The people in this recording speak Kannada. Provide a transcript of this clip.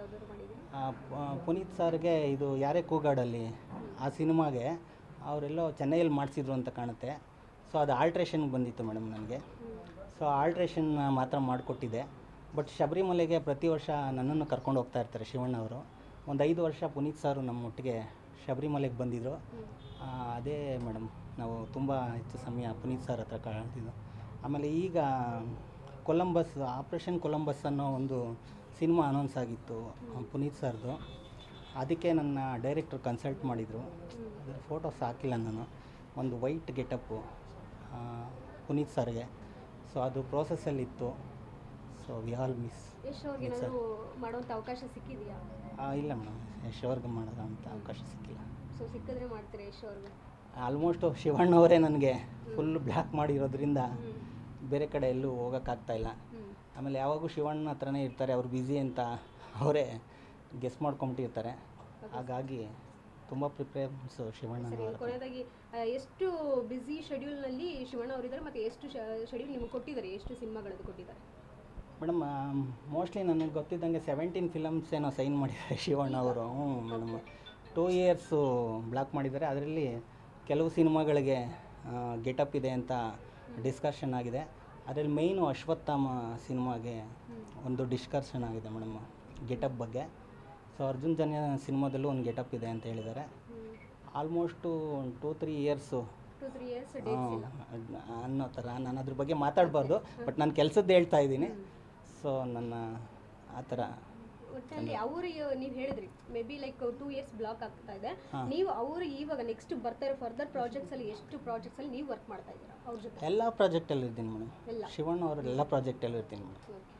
ಯಾವ್ದಾದ್ರು ಮಾಡಿದ್ದೀರಾ ಆ, ಪ- ಪುನೀತ್ ಸರ್ಗೆ ಇದು ಯಾರೇ ಕೂಗಾಡಲ್ಲಿ ಆ ಸಿನಿಮಾಗೆ ಅವರೆಲ್ಲೋ ಚೆನ್ನೈಯಲ್ಲಿ ಮಾಡಿಸಿದ್ರು ಅಂತ ಕಾಣುತ್ತೆ ಸೊ ಅದು ಆಲ್ಟ್ರೇಷನ್ಗೆ ಬಂದಿತ್ತು ಮೇಡಮ್ ನನಗೆ ಸೊ ಆಲ್ಟ್ರೇಷನ್ ಮಾತ್ರ ಮಾಡಿಕೊಟ್ಟಿದ್ದೆ ಬಟ್ ಶಬರಿಮಲೆಗೆ ಪ್ರತಿ ವರ್ಷ ನನ್ನನ್ನು ಕರ್ಕೊಂಡು ಹೋಗ್ತಾ ಇರ್ತಾರೆ ಶಿವಣ್ಣ ಅವರು ಒಂದು ಐದು ವರ್ಷ ಪುನೀತ್ ಸರು ನಮ್ಮ ಒಟ್ಟಿಗೆ ಶಬರಿಮಲೆಗೆ ಬಂದಿದ್ದರು ಆ, ಅದೇ ಮೇಡಮ್ ನಾವು ತುಂಬ ಹೆಚ್ಚು ಸಮಯ ಪುನೀತ್ ಸರ್ ಹತ್ರ ಕಳೆದಿದ್ದು ಆಮೇಲೆ ಈಗ ಕೊಲಂಬಸ್ ಆಪ್ರೇಷನ್ ಕೊಲಂಬಸ್ ಅನ್ನೋ ಒಂದು ಸಿನಿಮಾ ಅನೌನ್ಸ್ ಆಗಿತ್ತು ಆ, ಪುನೀತ್ ಸರ್ದು ಅದಕ್ಕೆ ನನ್ನ ಡೈರೆಕ್ಟ್ರ್ ಕನ್ಸಲ್ಟ್ ಮಾಡಿದರು ಅದರ ಫೋಟೋಸ್ ಹಾಕಿಲ್ಲ ನಾನು ಒಂದು ವೈಟ್ ಗೆಟಪ್ಪು ಪುನೀತ್ ಸರ್ಗೆ ಸೊ ಅದು ಪ್ರೋಸೆಸ್ಸಲ್ಲಿತ್ತು so we all miss Yash ಅವ್ರಿಗೆ ಏನಾದ್ರು ಮಾಡುವಂಥ ಅವಕಾಶ ಸಿಕ್ಕಿದೆಯಾ ಇಲ್ಲ ಮೇಡಮ್ ಯಶೋರ್ಗೆ ಮಾಡೋದು ಅಂತ ಅವಕಾಶ ಸಿಕ್ಕಿಲ್ಲ ಸೊ ಸಿಕ್ಕಿದ್ರೆ ಮಾಡ್ತೀರಾ ಯಶ್ ಅವ್ರಿಗೆ ಆಲ್ಮೋಸ್ಟು ಶಿವಣ್ಣವರೇ ನನಗೆ ಫುಲ್ ಬ್ಲ್ಯಾಕ್ ಮಾಡಿರೋದ್ರಿಂದ ಬೇರೆ ಕಡೆ ಎಲ್ಲೂ ಹೋಗೋಕ್ಕಾಗ್ತಾ ಇಲ್ಲ ಹ್ಞೂ ಆಮೇಲೆ ಯಾವಾಗೂ ಶಿವಣ್ಣ ಹತ್ರನೇ ಇರ್ತಾರೆ ಅವ್ರು ಬ್ಯುಸಿ ಅಂತ ಅವರೇ ಗೆಸ್ ಮಾಡ್ಕೊಂಬಿಟ್ಟಿರ್ತಾರೆ ಹಾಗಾಗಿ ತುಂಬ ಪ್ರಿಫರೆನ್ಸು ಶಿವಣ್ಣ ಸರಿ ಕೊನೆಯದಾಗಿ ಆ, ಎಷ್ಟು ಬ್ಯುಸಿ ಶೆಡ್ಯೂಲ್ನಲ್ಲಿ ಶಿವಣ್ಣ ಅವರಿದ್ದಾರೆ ಮತ್ತು ಎಷ್ಟು ಶೆಡ್ಯೂಲ್ ನಿಮ್ಗೆ ಕೊಟ್ಟಿದ್ದಾರೆ ಎಷ್ಟು ಸಿನಿಮಾಗಳದ್ದು ಕೊಟ್ಟಿದ್ದಾರೆ ಮೇಡಮ್ ಮೋಸ್ಟ್ಲಿ ನನಗೆ ಗೊತ್ತಿದ್ದಂಗೆ ಸೆವೆಂಟೀನ್ ಫಿಲಮ್ಸ್ ಏನೋ ಸೈನ್ ಮಾಡಿದ್ದಾರೆ ಶಿವಣ್ಣ ಅವರು ಹ್ಞೂ ಮೇಡಮ್ ಟೂ ಇಯರ್ಸು ಬ್ಲಾಕ್ ಮಾಡಿದ್ದಾರೆ ಅದರಲ್ಲಿ ಕೆಲವು ಸಿನಿಮಾಗಳಿಗೆ ಗೆಟಪ್ ಇದೆ ಅಂತ ಡಿಸ್ಕಷನ್ ಆಗಿದೆ ಅದರಲ್ಲಿ ಮೇಯ್ನು ಅಶ್ವತ್ಥಾಮ ಸಿನಿಮಾಗೆ ಒಂದು ಡಿಸ್ಕಷನ್ ಆಗಿದೆ ಮೇಡಮ್ ಗೆಟಪ್ ಬಗ್ಗೆ ಸೊ ಅರ್ಜುನ್ ಜನ್ಯ ಸಿನಿಮಾದಲ್ಲೂ ಒಂದು ಗೆಟಪ್ ಇದೆ ಅಂತ ಹೇಳಿದ್ದಾರೆ ಆಲ್ಮೋಸ್ಟು ಒಂದು two three years two three years dates ಇಲ್ಲ ಅನ್ನೋ ಥರ ನಾನು ಅದ್ರ ಬಗ್ಗೆ ಮಾತಾಡಬಾರ್ದು ಬಟ್ ನಾನು ಕೆಲಸದ್ದು ಹೇಳ್ತಾ ಇದ್ದೀನಿ ಸೊ ನನ್ನ ಆ ಥರ ಒಟ್ಟಲ್ಲಿ ಅವ್ರಿಗೆ ನೀವು ಹೇಳಿದ್ರಿ maybe like two years block ಆಗ್ತಾ ಇದೆ ಹಾ. ನೀವು ಅವರು ಇವಾಗ ನೆಕ್ಸ್ಟ್ ಬರ್ತಾ ಇರೋ ಫರ್ದರ್ ಪ್ರಾಜೆಕ್ಟ್ಸ್ ಅಲ್ಲಿ ಎಷ್ಟು ಪ್ರಾಜೆಕ್ಟ್ಸ್ ಅಲ್ಲಿ ನೀವು ವರ್ಕ್ ಮಾಡ್ತಾ ಇದ್ದೀರಾ ಅವ್ರ ಜೊತೆ ಎಲ್ಲ ಪ್ರಾಜೆಕ್ಟಲ್ಲಿ ಇರ್ತೀನಿ ಮೇಡಮ್ ಎಲ್ಲ ಶಿವಣ್ಣ ಅವ್ರ ಎಲ್ಲ ಪ್ರಾಜೆಕ್ಟಲ್ಲೂ ಇರ್ತೀನಿ ಮೇಡಮ್ ಓಕೆ